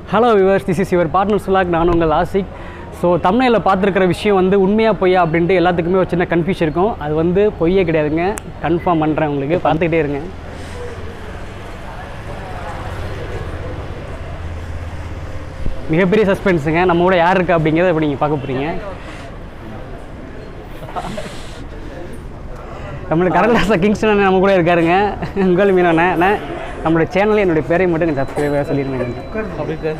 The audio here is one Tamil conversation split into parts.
Hello viewers this is your partner சுலாக் நான் உங்கள் ஆசிக் ஸோ தமிழில் பார்த்துருக்கிற விஷயம் வந்து உண்மையாக பொய்யா அப்படின்ட்டு எல்லாத்துக்குமே ஒரு சின்ன கன்ஃபியூஸ் இருக்கும் அது வந்து பொய்யே கிடையாதுங்க கன்ஃபார்ம் பண்ணுறேன் உங்களுக்கு பார்த்துக்கிட்டே இருங்க மிகப்பெரிய சஸ்பென்ஸுங்க நம்ம கூட யார் இருக்கா அப்படிங்கிறத இப்போ நீங்கள் பார்க்க போகிறீங்க நம்மளோட கரண்டாசா கிங்ஸ்டன் அண்ணன் நம்ம கூட இருக்காருங்க உங்கள் மீனண்ணே அண்ணே நம்மளோட சேனலில் என்னுடைய பேரை மட்டும் கொஞ்சம் சப்ஸ்கிரைபாக சொல்லிடுங்க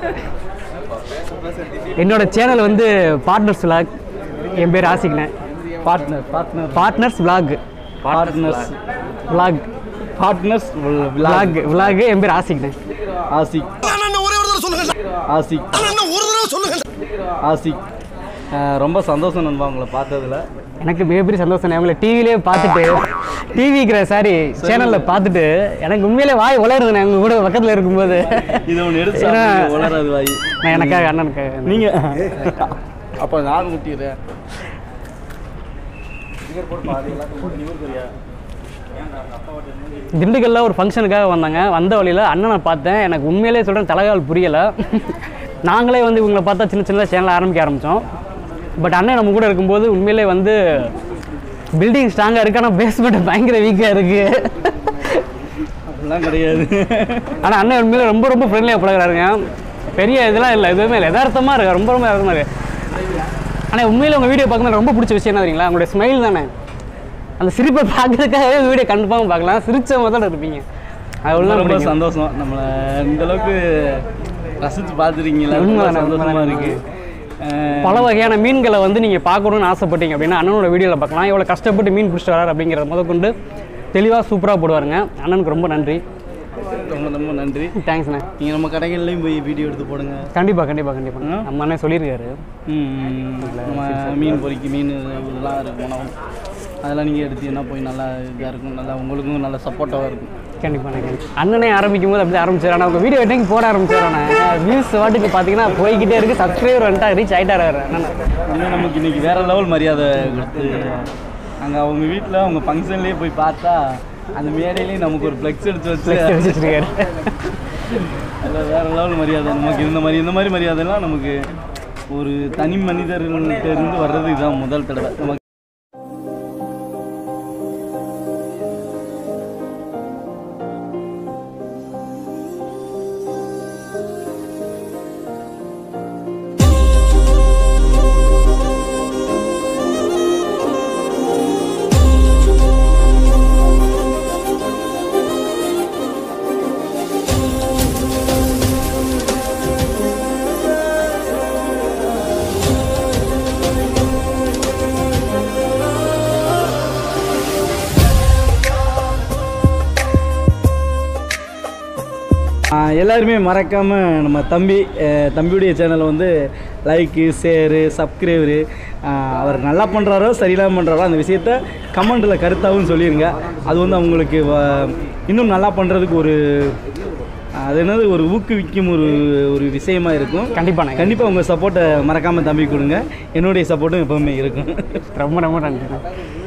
என்னோட சேனல் வந்து பார்ட்னர்ஸ் விலாக் என் பேர் ஆசிக்னேன் partner partner partners vlog partners vlog partners vlog vlog என் பேர் ஆசிக்னேன் ஆசிக் ஆசிக் ஆசிக் அஹ் ரொம்ப சந்தோஷம் நண்பா உங்களை பார்த்ததுல எனக்கு மிகப்பெரிய சந்தோஷம் அவங்கள டிவிலே பார்த்துட்டு டிவிக்கிற சாரி சேனலில் பார்த்துட்டு எனக்கு உண்மையிலே வாய் உளருதுண்ணே அவங்க கூட பக்கத்தில் இருக்கும்போது இதை ஒன்று எடுத்து ஏன்னா- சாப்பிடுங்க, உலராது வாய் நான் எனக்காக அண்ணனுக்காக நீங்க அப்போ நான் முட்டிடுறேன் திண்டுக்கல்ல ஒரு ஃபங்க்ஷனுக்காக வந்தாங்க வந்த வழியில் அண்ணனை பார்த்தேன் எனக்கு உண்மையிலே சொல்கிறேன் தலைகால் புரியலை நாங்களே வந்து இவங்களை பார்த்தா சின்ன சின்னதாக சேனல் ஆரம்பிக்க ஆரம்பித்தோம் பட் அண்ணன் நம்ம கூட இருக்கும்போது உண்மையிலே வந்து பில்டிங் ஸ்ட்ராங்காக இருக்கு ஆனால் பேஸ்மெண்ட் பயங்கர வீக்காக இருக்குது அப்படிலாம் கிடையாது ஆனால் அண்ணன் உண்மையிலே ரொம்ப ரொம்ப ஃப்ரெண்ட்லியாக பழகுறாருங்க பெரிய இதெல்லாம் இல்லை எதுவுமே இல்லை யதார்த்தமாக இருக்கு ரொம்ப ரொம்ப யதார்த்தமாக இருக்கு ஆனால் உண்மையிலே உங்கள் வீடியோ பார்க்கும்போது ரொம்ப பிடிச்ச விஷயம் என்ன தெரியுங்களா உங்களுடைய ஸ்மைல் தானே அந்த சிரிப்பை பார்க்கறதுக்காகவே வீடியோ கன்ஃபார்ம் பார்க்கலாம் சிரிச்ச முதல்ல இருப்பீங்க அது ரொம்ப உள்ள ரொம்ப சந்தோஷம் நம்மளை இந்த அளவுக்கு ரசிச்சு பார்த்துருக்கீங்களா ரொம்ப உண்மைதானே, சந்தோஷமா உண்மைதானே. இருக்கு அஹ் பல வகையான மீன்களை வந்து நீங்கள் பார்க்கணும்னு ஆசைப்பட்டீங்க அப்படின்னா அண்ணனோட வீடியோவில் பார்க்கலாம் எவ்வளோ கஷ்டப்பட்டு மீன் பிடிச்சிட்டு வராரு அப்படிங்கிறத முதற்கொண்டு தெளிவாக சூப்பராக போடுவாருங்க அண்ணனுக்கு ரொம்ப நன்றி ரொம்ப ரொம்ப நன்றி தேங்க்ஸ்ண்ணே நீங்கள் நம்ம கடைகள்லையும் போய் வீடியோ எடுத்து போடுங்க கண்டிப்பாக கண்டிப்பாக கண்டிப்பாக நம்ம அண்ணன் சொல்லியிருக்காரு ம், ம். நம்ம மீன் பொறிக்கு மீன் இதெல்லாம் இருக்கும் உணவு அதெல்லாம் நீங்கள் எடுத்தீங்கன்னா போய் நல்லா இதாக இருக்கும் நல்லா உங்களுக்கும் நல்ல சப்போர்ட்டாக இருக்கும் கண்டிப்பாக கண்டிப்பாக அண்ணனே ஆரம்பிக்கும் போது அப்படி ஆரம்பிச்சார் ஆனால் உங்கள் வீடியோ என்னைக்கு போட ஆரம்பிச்சாரானே வியூஸ் வாட்டுக்கு பார்த்தீங்கன்னா போய்கிட்டே இருக்குது சப்ஸ்கிரைபர் வந்துட்டா ரீச் ஆகிட்டாரு அண்ணன் இன்னும் நமக்கு இன்னைக்கு வேற லெவல் மரியாதை கொடுத்து அங்கே அவங்க வீட்டில் அவங்க ஃபங்க்ஷன்லேயே போய் பார்த்தா அந்த மேடையிலேயே நமக்கு ஒரு ஃப்ளெக்ஸ் எடுத்து வச்சு வச்சுருக்காரு அதில் வேற லெவல் மரியாதை நமக்கு இந்த மாதிரி இந்த மாதிரி மரியாதைலாம் நமக்கு ஒரு தனி மனிதர்கள்ட்ட இருந்து வர்றது இதுதான் முதல் தடவை நமக்கு ஆஹ் எல்லாருமே மறக்காமல் நம்ம தம்பி அஹ் தம்பியுடைய சேனலை வந்து லைக்கு ஷேரு சப்ஸ்கிரைபரு அவர் நல்லா பண்ணுறாரோ சரியில்லாமல் பண்ணுறாரோ அந்த விஷயத்த கமெண்ட்டில் கருத்தாகவும் சொல்லிடுங்க அது வந்து அவங்களுக்கு வ- இன்னும் நல்லா பண்ணுறதுக்கு ஒரு அது என்னது ஒரு ஊக்குவிக்கும் ஒரு ஒரு விஷயமா இருக்கும் கண்டிப்பாண்ணே கண்டிப்பாக உங்கள் சப்போர்ட்டை மறக்காமல் தம்பி கொடுங்க என்னுடைய சப்போர்ட்டும் எப்போவுமே இருக்கும் ரொம்ப ரொம்ப நன்றி